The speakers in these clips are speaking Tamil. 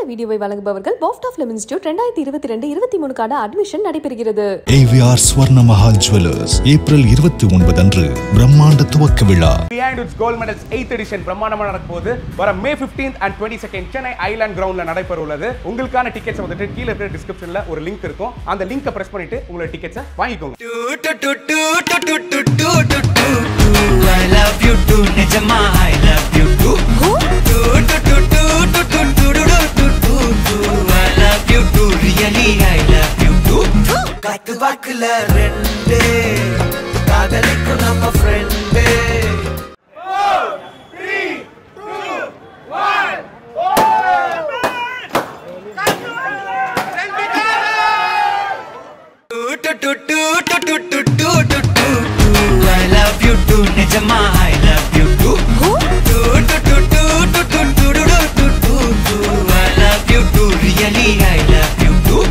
வீடியோவை வழங்குபவர்கள் பாஃப்ட் ஆஃப் லெமன் இன்ஸ்டியூட் ரெண்டாயிரத்தி இருபத்தி ரெண்டு இருபத்தி மூணுக்கான அட்மிஷன் நடைபெறுகிறது AVR Swarna Mahal jewellers April இருபத்தி ஒன்பது அன்று பிரம்மாண்ட துவக்க விழா Behindwoods gold medals eighth edition பிரம்மாண்டமா நடக்க போகுது வர May 15th and twenty second Chennai island கிரவுண்ட்ல நடைபெற உள்ளது உங்களுக்கான டிக்கெட்ஸ் வந்துட்டு கீழே இருக்கிற டிஸ்கிரிப்ஷன்ல ஒரு லிங்க் இருக்கும் அந்த லிங்கை பிரஸ் பண்ணிட்டு உங்களோட டிக்கெட்ஸை வாங்கிக்கோங்க I love you too, Nijama, I love you too. Do, do, do, do, do, do, do, do, do, do, do, do. I love you too, really, I love you too. கத்து வாக்குல ரெண்டு காதலிக்கும் நம்ம friend I love you too, Nijama, I love you too. Do, do, do, do, do, do, do, do, do, do, do. I love you too, really, I love you too.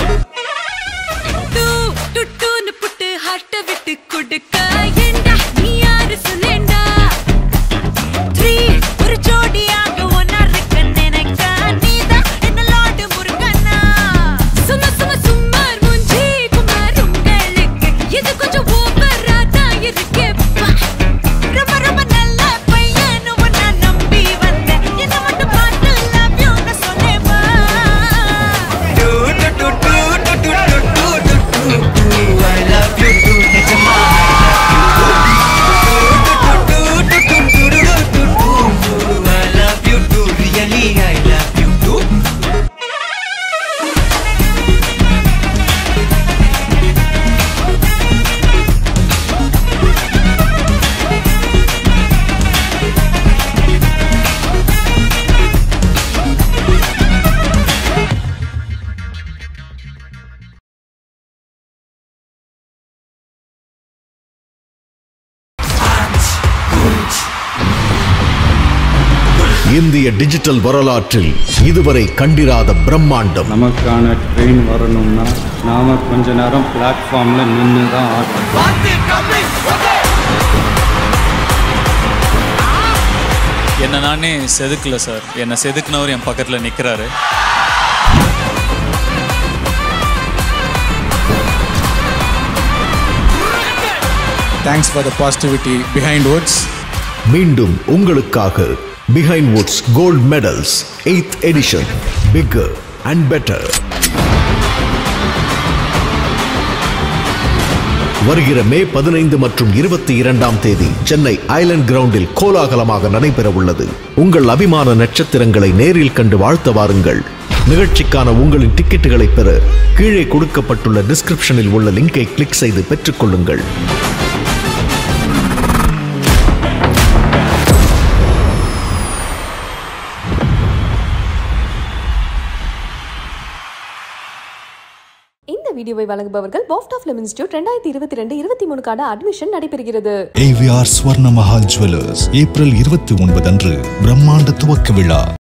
Too, too, டூன்னு புட்டு ஹார்ட்ட விட்டு கொடுக்க ஏண்டா, நீ யாரு சொல்லேண்டா? த்ரீ, ஒரு ஜோடியாக ஒண்ணா இருக்க நினைக்க, நீதான் என்ன லாடு முருகனா. சும்மா, சும்மா, சும்மார் மூஞ்சி குமார் உங்களுக்கு. இது கொஞ்சம் ஓவரா தான் இருக்கே, பா. ரொம்ப, ரொம்ப நல்ல பையன்னு உன்னை நம்பி வந்தேன். என்னை மட்டும் பார்த்து love you ன்னு சொன்னேன், வா. Do, do, do, do, do, do, do, do, do, do, do. I love you too, Nijama, I love you too. Do, do, do, do, do, do, do, do, do. I love you too, really, I love you too. இந்திய டிஜிட்டல் வரலாற்றில் இதுவரை கண்டிராத பிரம்மாண்டம் நமக்கான ட்ரெயின் வரணும்னா நாம கொஞ்ச நேரம் பிளாட்ஃபார்ம்ல நின்று தான் ஆடணும் என்ன நானே செதுக்கல சார் என்னை செதுக்குனவர் என் பக்கத்தில் நிற்கிறாரு thanks for the positivity Behindwoods மீண்டும் உங்களுக்காக Behindwoods gold medals eighth edition bigger and better வருகிற மே பதினைந்து மற்றும் இருபத்தி இரண்டாம் தேதி சென்னை ஐலண்ட் கிரவுண்டில் கோலாகலமாக நடைபெற உள்ளது உங்கள் அபிமான நட்சத்திரங்களை நேரில் கண்டு வாழ்த்த வாருங்கள் நிகழ்ச்சிக்கான உங்களின் டிக்கெட்டுகளை பெற கீழே கொடுக்கப்பட்டுள்ள டிஸ்கிரிப்ஷனில் உள்ள லிங்கை கிளிக் செய்து பெற்றுக்கொள்ளுங்கள் இந்த வீடியோவை வழங்குபவர்கள் பாஃப்ட் ஆஃப் லெமன் இன்ஸ்டியூட் ரெண்டாயிரத்தி இருபத்தி ரெண்டு இருபத்தி மூணுக்கான அட்மிஷன் நடைபெறுகிறது AVR Swarna Mahal jewellers April இருபத்தி ஒன்பது அன்று பிரம்மாண்ட துவக்க விழா